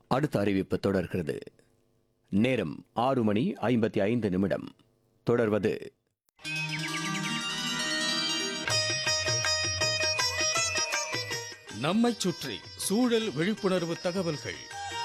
அடுத்த அறிவிப்பு தொடர்கிறது நேரம் ஆறு மணி ஐம்பத்தி ஐந்து நிமிடம் தொடர்வது நம்மைச் சுற்றி சூழல் விழிப்புணர்வு தகவல்கள்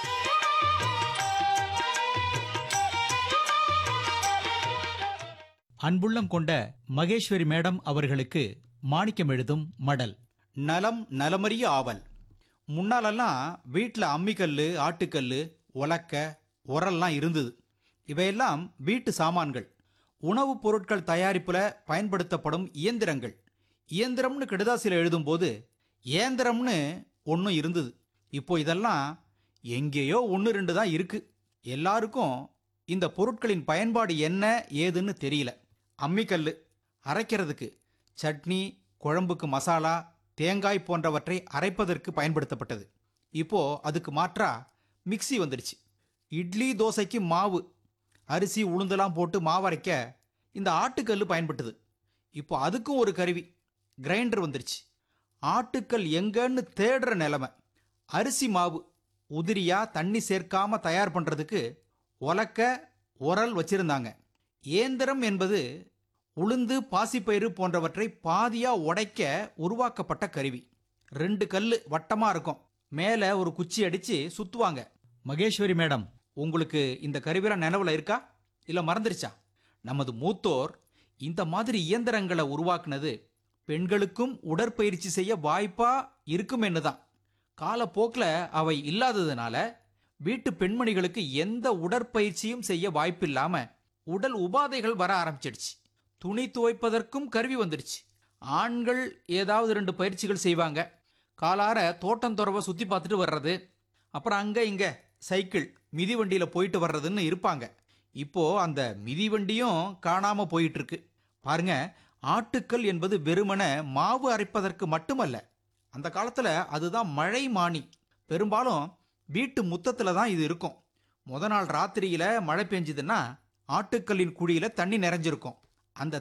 அன்புள்ளம் கொண்ட மகேஸ்வரி மேடம் அவர்களுக்கு மாணிக்கம் எழுதும் மடல் நலம் நலமறிய ஆவல் முன்னாலெல்லாம் வீட்டில் அம்மிக்கல் ஆட்டுக்கல் உலக்க உரல்லாம் இருந்தது இவையெல்லாம் வீட்டு சாமான்கள் உணவுப் பொருட்கள் தயாரிப்பில் பயன்படுத்தப்படும் இயந்திரங்கள் இயந்திரம்னு கெடுதாசியில் எழுதும்போது இயந்திரம்னு ஒன்றும் இருந்தது இப்போ இதெல்லாம் எங்கேயோ ஒன்று ரெண்டு தான் இருக்கு எல்லாருக்கும் இந்த பொருட்களின் பயன்பாடு என்ன ஏதுன்னு தெரியல அம்மிக்கல் அரைக்கிறதுக்கு சட்னி குழம்புக்கு மசாலா தேங்காய் போன்றவற்றை அரைப்பதற்கு பயன்படுத்தப்பட்டது இப்போ அதுக்கு மாற்றா மிக்ஸி வந்துடுச்சு இட்லி தோசைக்கு மாவு அரிசி உளுந்தெல்லாம் போட்டு மாவு அரைக்க இந்த ஆட்டுக்கல் பயன்பட்டது இப்போ அதுக்கும் ஒரு கருவி கிரைண்டர் வந்துருச்சு ஆட்டுக்கல் எங்கன்னு தேடுற நிலைமை அரிசி மாவு உதிரியா தண்ணி சேர்க்காம தயார் பண்றதுக்கு உலக்க உரல் வச்சிருந்தாங்க ஏந்திரம் என்பது உளுந்து பாசிப்பயிறு போன்றவற்றை பாதியா உடைக்க உருவாக்கப்பட்ட கருவி ரெண்டு கல்லு வட்டமா இருக்கும் மேலே ஒரு குச்சி அடிச்சு சுத்துவாங்க மகேஸ்வரி மேடம் உங்களுக்கு இந்த கருவிலாம் நினைவுல இருக்கா இல்ல மறந்துருச்சா நமது மூத்தோர் இந்த மாதிரி இயந்திரங்களை உருவாக்குனது பெண்களுக்கும் உடற்பயிற்சி செய்ய வாய்ப்பா இருக்கும் என்னதான் காலப்போக்கில் அவை இல்லாததுனால வீட்டு பெண்மணிகளுக்கு எந்த உடற்பயிற்சியும் செய்ய வாய்ப்பில்லாம உடல் உபாதைகள் வர ஆரம்பிச்சிடுச்சு துணி துவைப்பதற்கும் கருவி வந்துடுச்சு ஆண்கள் ஏதாவது ரெண்டு பயிற்சிகள் செய்வாங்க காலார தோட்டம் துறவை சுற்றி பார்த்துட்டு வர்றது அப்புறம் அங்கே இங்கே சைக்கிள் மிதிவண்டியில் போயிட்டு வர்றதுன்னு இருப்பாங்க இப்போ அந்த மிதிவண்டியும் காணாம போயிட்டு இருக்கு பாருங்க ஆட்டுக்கல் என்பது வெறுமன மாவு அரைப்பதற்கு மட்டுமல்ல அந்த காலத்துல அதுதான் மழை மானி பெரும்பாலும் வீட்டு முத்தத்துல தான் இது இருக்கும் முத நாள் ராத்திரியில மழை பெஞ்சுதுன்னா ஆட்டுக்கல்லின் குழியில தண்ணி நிறைஞ்சிருக்கும் அந்த